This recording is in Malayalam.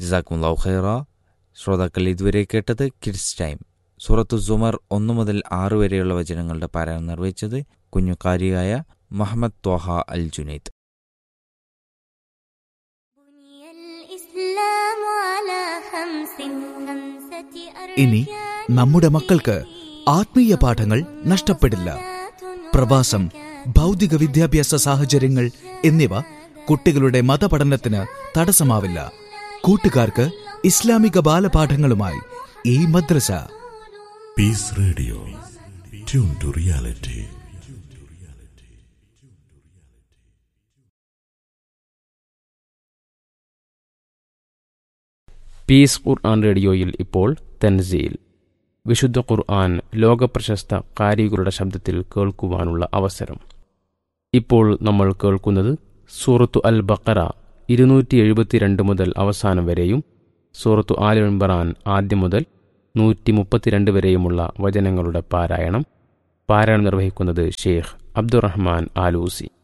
ജസാക്കുംലാവ് ഖൈറ ശ്രോതാക്കൾ ഇതുവരെ കേട്ടത് കിഡ്സ് ടൈം സൂറത്തു സുമർ ഒന്നു മുതൽ ആറ് വരെയുള്ള വചനങ്ങളുടെ പാരായണം നിർവഹിച്ചത് കുഞ്ഞുകാരിയായ മുഹമ്മദ് ത്വാഹ അൽ ജുനൈദ് ഇനി നമ്മുടെ മക്കൾക്ക് ആത്മീയ പാഠങ്ങൾ നഷ്ടപ്പെടില്ല പ്രവാസം ഭൗതിക വിദ്യാഭ്യാസ സാഹചര്യങ്ങൾ എന്നിവ കുട്ടികളുടെ മതപഠനത്തിന് തടസ്സമാവില്ല കൂട്ടുകാർക്ക് ഇസ്ലാമിക ബാലപാഠങ്ങളുമായി ഈ മദ്രസ Peace Radio tune to reality Peace Quran റേഡിയോയിൽ ഇപ്പോൾ തൻസീൽ വിശുദ്ധ ഖുർആൻ ലോകപ്രശസ്ത കാരികളുടെ ശബ്ദത്തിൽ കേൾക്കുവാനുള്ള അവസരം ഇപ്പോൾ നമ്മൾ കേൾക്കുന്നത് സൂറത്തു അൽ ബക്കറ ഇരുന്നൂറ്റി എഴുപത്തിരണ്ട് മുതൽ അവസാനം വരെയും സൂറത്തു ആൽ ഇംബറാൻ ആദ്യം മുതൽ നൂറ്റി മുപ്പത്തിരണ്ട് വരെയുമുള്ള വചനങ്ങളുടെ പാരായണം പാരായണം നിർവഹിക്കുന്നത് ഷെയ്ഖ് അബ്ദുറഹ്മാൻ ആലൂസി